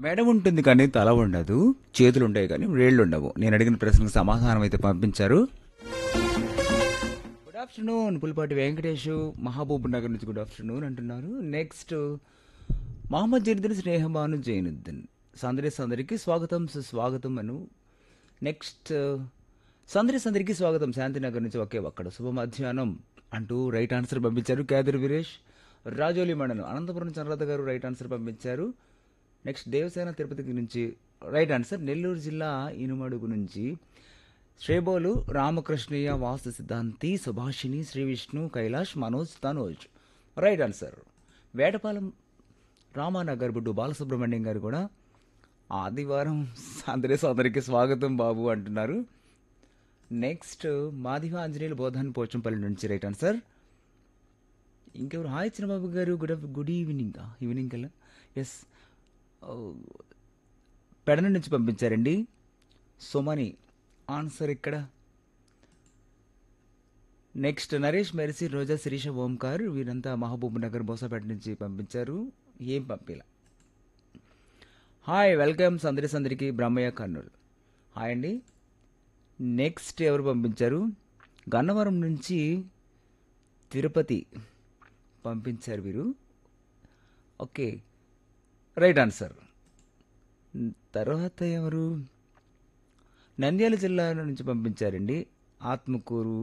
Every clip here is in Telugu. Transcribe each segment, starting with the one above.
మెడ ఉంటుంది కానీ తల ఉండదు చేతులు ఉంటాయి కానీ వేళ్ళు ఉండవు నేను అడిగిన ప్రశ్నకు సమాధానం అయితే పంపించారు గుడ్ ఆఫ్టర్నూన్ పులిపాటి వెంకటేష్ మహబూబ్ నగర్ నుంచి గుడ్ ఆఫ్టర్నూన్ అంటున్నారు నెక్స్ట్ మహమ్మద్ జరీద్దీన్ స్నేహమాను జైనుద్దీన్ సందడి సందరికి స్వాగతం సుస్వాగతం అను నెక్స్ట్ సందడి సందరికి స్వాగతం శాంతినగర్ నుంచి ఒకే ఒక్కడ శుభ మధ్యాహ్నం అంటూ రైట్ ఆన్సర్ పంపించారు కేదర్ వీరేష్ రాజోలి మండలం అనంతపురం చంద్రత గారు రైట్ ఆన్సర్ పంపించారు నెక్స్ట్ దేవసేన తిరుపతి నుంచి రైట్ ఆన్సర్ నెల్లూరు జిల్లా ఇనుమడుగు నుంచి శ్రేబోలు రామకృష్ణయ్య వాస్తు సిద్ధాంతి సుభాషిణి శ్రీ విష్ణు కైలాష్ మనోజ్ తనోజ్ రైట్ ఆన్సర్ వేటపాలెం రామానగర్ బుడ్డు బాలసుబ్రహ్మణ్యం గారు కూడా ఆదివారం అందరి సోదరికి స్వాగతం బాబు అంటున్నారు నెక్స్ట్ మాదివ ఆంజనేయులు బోధాన్ పోచంపల్లి నుంచి రైట్ ఆన్సర్ ఇంకెవరు hi Chinnababu garu good good evening evening కల్లా ఎస్ పెడన నుంచి పంపించారండి సుమని ఆన్సర్ ఇక్కడ నెక్స్ట్ నరేష్ మెర్సీ రోజా శిరీష ఓంకార్ వీరంతా మహబూబ్ నగర్ బోసాపేట నుంచి పంపించారు ఏం పంపిలా హాయ్ వెల్కమ్ సందరి సందరికి బ్రహ్మయ్య కర్నూలు హాయ్ అండి నెక్స్ట్ ఎవరు పంపించారు గన్నవరం నుంచి తిరుపతి పంపించారు వీరు ఓకే రైట్ ఆన్సర్ తర్వాత ఎవరు నంద్యాల జిల్లా నుంచి పంపించారండి ఆత్మకూరు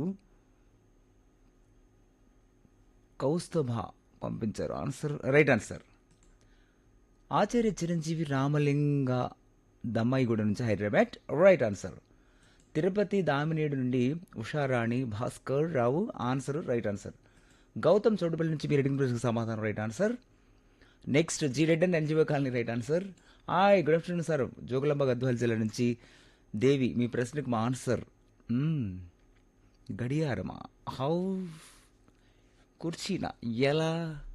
కౌస్తభ పంపించారు answer right answer Acharya Chiranjeevi Ramalinga Dammaiguda నుంచి హైదరాబాద్ రైట్ ఆన్సర్ తిరుపతి దామినేడు నుండి Usharani Bhaskar Rao answer right answer Gautam Chotupalli నుంచి మీరు అడిగిన ప్రశ్నకు సమాధానం right answer next G red and NGO colony right answer hi good afternoon sir Jogulamba Gadwal జిల్లా నుంచి దేవి మీ ప్రశ్నకు మా ఆన్సర్ మ్మ్. గడియారమా హౌ కుర్చీనా ఎలా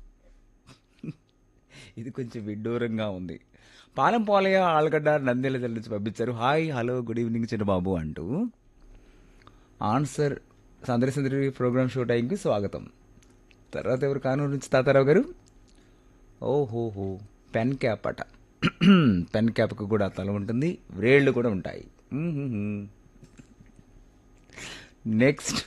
ఇది కొంచెం విడ్డూరంగా ఉంది పాలెం పోలయ్య ఆలగడ్డ నంద్యాల జిల్లా నుంచి పంపించారు hi hello good evening Chinnababu అంటూ ఆన్సర్ సందరి సందరి ప్రోగ్రామ్ షో టైంకి స్వాగతం తర్వాత ఎవరు కానూరు నుంచి తాతారావు గారు ఓహోహో పెన్ క్యాప్ అట పెన్ క్యాప్కి కూడా తల ఉంటుంది వ్రేళ్ళు కూడా ఉంటాయి నెక్స్ట్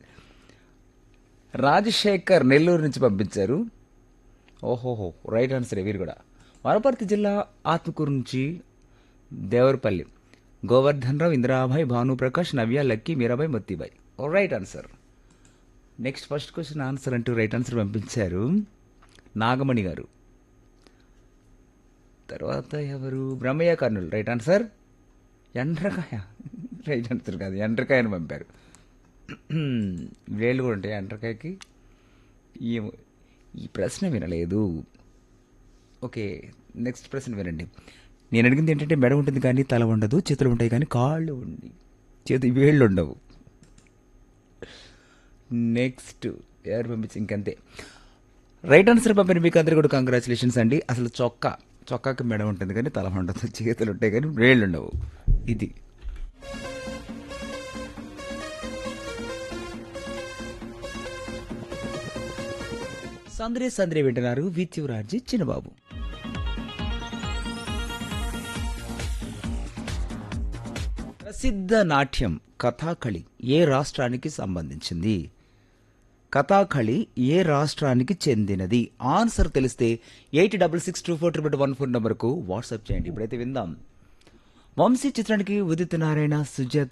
రాజశేఖర్ నెల్లూరు నుంచి పంపించారు ఓహోహో రైట్ ఆన్సర్ వీరు కూడా వనపర్తి జిల్లా ఆత్మకూరు నుంచి Devarapalli Govardhan Rao Indirabai Bhanuprakash Navya Lucky Meerabai Motibai right answer next first question answer అంటూ రైట్ ఆన్సర్ పంపించారు నాగమణి గారు తర్వాత ఎవరు బ్రహ్మయ్య కర్నూలు రైట్ ఆన్సర్ ఎండ్రకాయ రైట్ ఆన్సర్ కాదు ఎండ్రకాయ అని పంపారు వేళ్ళు కూడా ఉంటాయి ఎండ్రకాయకి ఏమో ఈ ప్రశ్న వినలేదు ఓకే నెక్స్ట్ ప్రశ్న వినండి నేను అడిగింది ఏంటంటే మెడ ఉంటుంది కానీ తల ఉండదు చేతులు ఉంటాయి కానీ కాళ్ళు ఉండి చేతి వేళ్ళు ఉండవు నెక్స్ట్ ఎవరు పంపించి ఇంకంతే రైట్ ఆన్సర్ పంపిన మీకు అందరికీ కూడా కంగ్రాచులేషన్స్ అండి అసలు చొక్కా చొక్కాకి మెడ ఉంటుంది కానీ తల ఉండదు చేతులు ఉంటాయి కానీ వేళ్ళు ఉండవు ఇది సంద్రే సంద్రే వింటున్నారు విత్యురాజీ చిన్నబాబు ప్రసిద్ధ నాట్యం కథాకళి ఏ రాష్ట్రానికి సంబంధించింది కథాకళి ఏ రాష్ట్రానికి చెందినది ఆన్సర్ తెలిస్తే eight double six two four triple one four నెంబర్కు వాట్సాప్ చేయండి ఇప్పుడైతే విందాం వంశీ చిత్రానికి ఉదిత్ నారాయణ సుజాత